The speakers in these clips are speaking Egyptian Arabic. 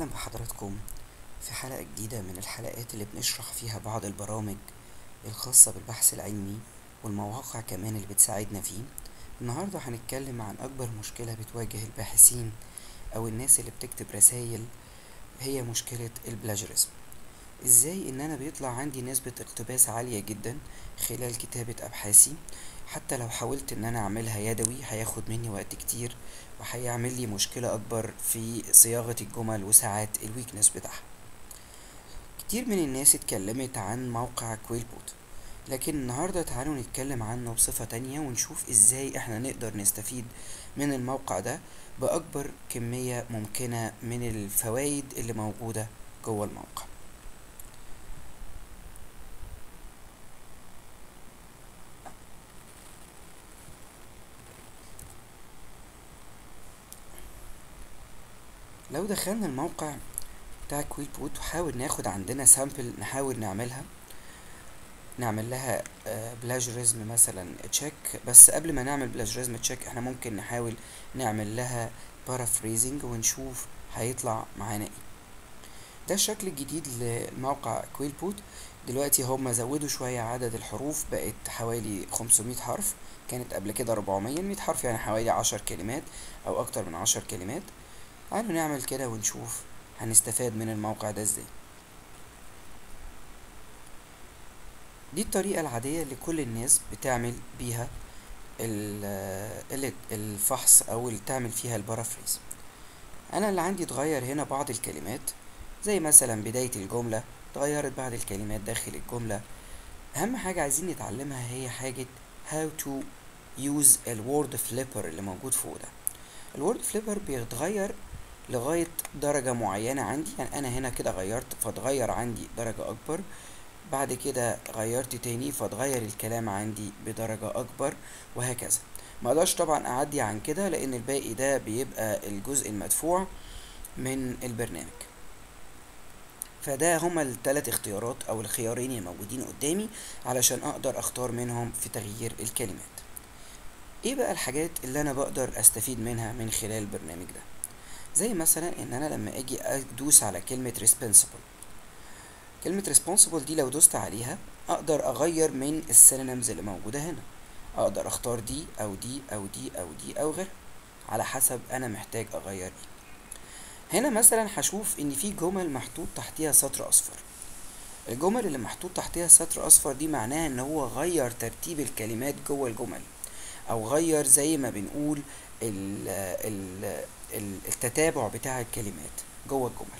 بحضراتكم في حلقة جديدة من الحلقات اللي بنشرح فيها بعض البرامج الخاصة بالبحث العلمي والمواقع كمان اللي بتساعدنا فيه النهاردة هنتكلم عن أكبر مشكلة بتواجه الباحثين أو الناس اللي بتكتب رسايل هي مشكلة البلاجرزم ازاي ان انا بيطلع عندي نسبة اقتباس عالية جدا خلال كتابة ابحاثي حتى لو حاولت ان انا اعملها يدوي هياخد مني وقت كتير وهيعمل لي مشكلة اكبر في صياغة الجمل وساعات الويكنس بتاعها كتير من الناس اتكلمت عن موقع كويلبوت لكن النهاردة تعالوا نتكلم عنه بصفة تانية ونشوف ازاي احنا نقدر نستفيد من الموقع ده بأكبر كمية ممكنة من الفوائد اللي موجودة جوه الموقع لو دخلنا الموقع بتاع كويل بوت وحاول ناخد عندنا سامبل نحاول نعملها نعمل لها بلاجرزم مثلا تشيك بس قبل ما نعمل بلاجرزم تشيك احنا ممكن نحاول نعمل لها بارافريزنج ونشوف هيطلع معانا ايه ده الشكل الجديد لموقع كويل بوت دلوقتي هما زودوا شوية عدد الحروف بقت حوالي 500 حرف كانت قبل كده 400 100 حرف يعني حوالي 10 كلمات او اكتر من 10 كلمات تعالوا نعمل كده ونشوف هنستفاد من الموقع ده ازاي دي الطريقة العادية اللي كل الناس بتعمل بيها الفحص او اللي تعمل فيها البارافريز انا اللي عندي اتغير هنا بعض الكلمات زي مثلا بداية الجملة اتغيرت بعض الكلمات داخل الجملة اهم حاجة عايزين نتعلمها هي حاجة how to use الوورد فليبر اللي موجود فوق ده الوورد فليبر بيتغير لغاية درجة معينة عندي يعني أنا هنا كده غيرت فاتغير عندي درجة أكبر بعد كده غيرت تاني فاتغير الكلام عندي بدرجة أكبر وهكذا ما اقدرش طبعا أعدي عن كده لأن الباقي ده بيبقى الجزء المدفوع من البرنامج فده هما التلات اختيارات أو الخيارين الموجودين قدامي علشان أقدر أختار منهم في تغيير الكلمات ايه بقى الحاجات اللي انا بقدر استفيد منها من خلال البرنامج ده زي مثلا ان انا لما اجي ادوس على كلمة responsible كلمة responsible دي لو دوست عليها اقدر اغير من السينونيمز اللي موجودة هنا اقدر اختار دي او دي او دي او دي او غيرها على حسب انا محتاج اغير ايه هنا مثلا هشوف ان في جمل محطوط تحتيها سطر اصفر الجمل اللي محطوط تحتيها سطر اصفر دي معناها ان هو غير ترتيب الكلمات جوه الجمل او غير زي ما بنقول ال ال التتابع بتاع الكلمات جوه الجمل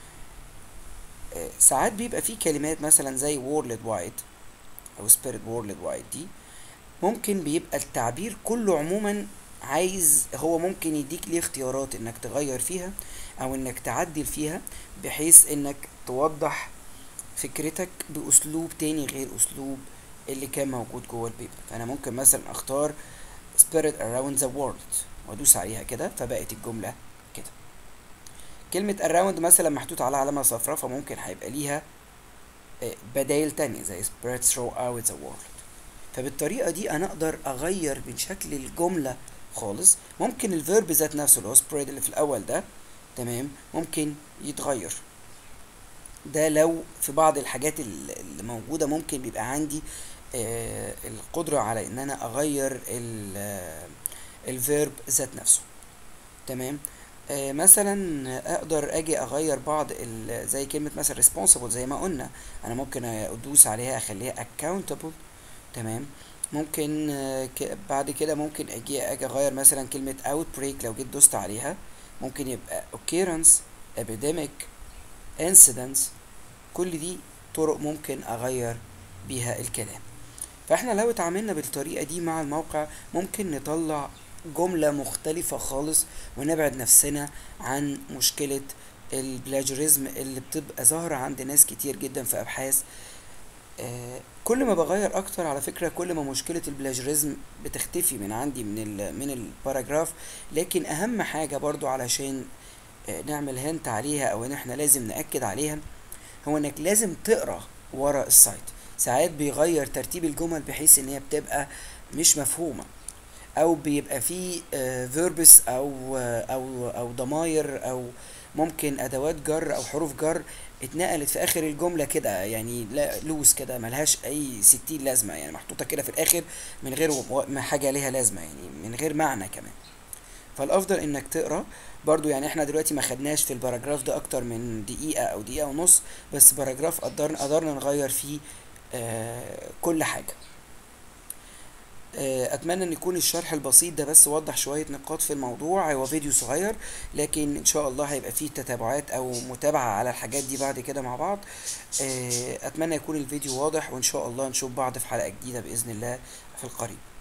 ساعات بيبقى في كلمات مثلا زي وورلد وايد او سبيريت وورلد وايد دي ممكن بيبقى التعبير كله عموما عايز هو ممكن يديك ليه اختيارات انك تغير فيها او انك تعدل فيها بحيث انك توضح فكرتك باسلوب تاني غير اسلوب اللي كان موجود جوه البيبر فانا ممكن مثلا اختار spirit around the world وادوس عليها كده فبقت الجملة كده كلمة around مثلا محطوط عليها علامة صفراء فممكن هيبقى ليها بدايل تانية زي spread throughout the world فبالطريقة دي انا اقدر اغير من شكل الجملة خالص ممكن الفيرب ذات نفسه اللي هو spread اللي في الاول ده تمام ممكن يتغير ده لو في بعض الحاجات اللي موجودة ممكن بيبقى عندي آه القدرة على ان انا اغير الفيرب ذات نفسه تمام آه مثلا اقدر اجي اغير بعض زي كلمة مثلا responsible زي ما قلنا انا ممكن ادوس عليها اخليها accountable تمام ممكن آه بعد كده ممكن اجي اجي اغير مثلا كلمة outbreak لو جيت دوست عليها ممكن يبقى occurrence epidemic incidents كل دي طرق ممكن اغير بيها الكلام فاحنا لو اتعاملنا بالطريقة دي مع الموقع ممكن نطلع جملة مختلفة خالص ونبعد نفسنا عن مشكلة البلاجرزم اللي بتبقى ظاهرة عند ناس كتير جدا في أبحاث آه كل ما بغير أكتر على فكرة كل ما مشكلة البلاجرزم بتختفي من عندي من ال من الباراجراف لكن أهم حاجة برضو علشان آه نعمل هنت عليها أو إن احنا لازم نأكد عليها هو إنك لازم تقرأ ورا السايت ساعات بيغير ترتيب الجمل بحيث ان هي بتبقى مش مفهومه او بيبقى فيه فيربس او او او ضماير او ممكن ادوات جر او حروف جر اتنقلت في اخر الجمله كده يعني لا لوس كده ملهاش اي ستين لازمه يعني محطوطه كده في الاخر من غير و- ما حاجه ليها لازمه يعني من غير معنى كمان فالافضل انك تقرا برضو يعني احنا دلوقتي ما خدناش في الباراجراف ده اكتر من دقيقه او دقيقه ونص بس باراجراف قدرنا قدرنا نغير فيه آه كل حاجه آه، اتمنى ان يكون الشرح البسيط ده بس وضح شوية نقاط في الموضوع هو فيديو صغير لكن ان شاء الله هيبقى فيه تتابعات او متابعة على الحاجات دي بعد كده مع بعض آه، اتمنى يكون الفيديو واضح وان شاء الله نشوف بعض في حلقة جديدة باذن الله في القريب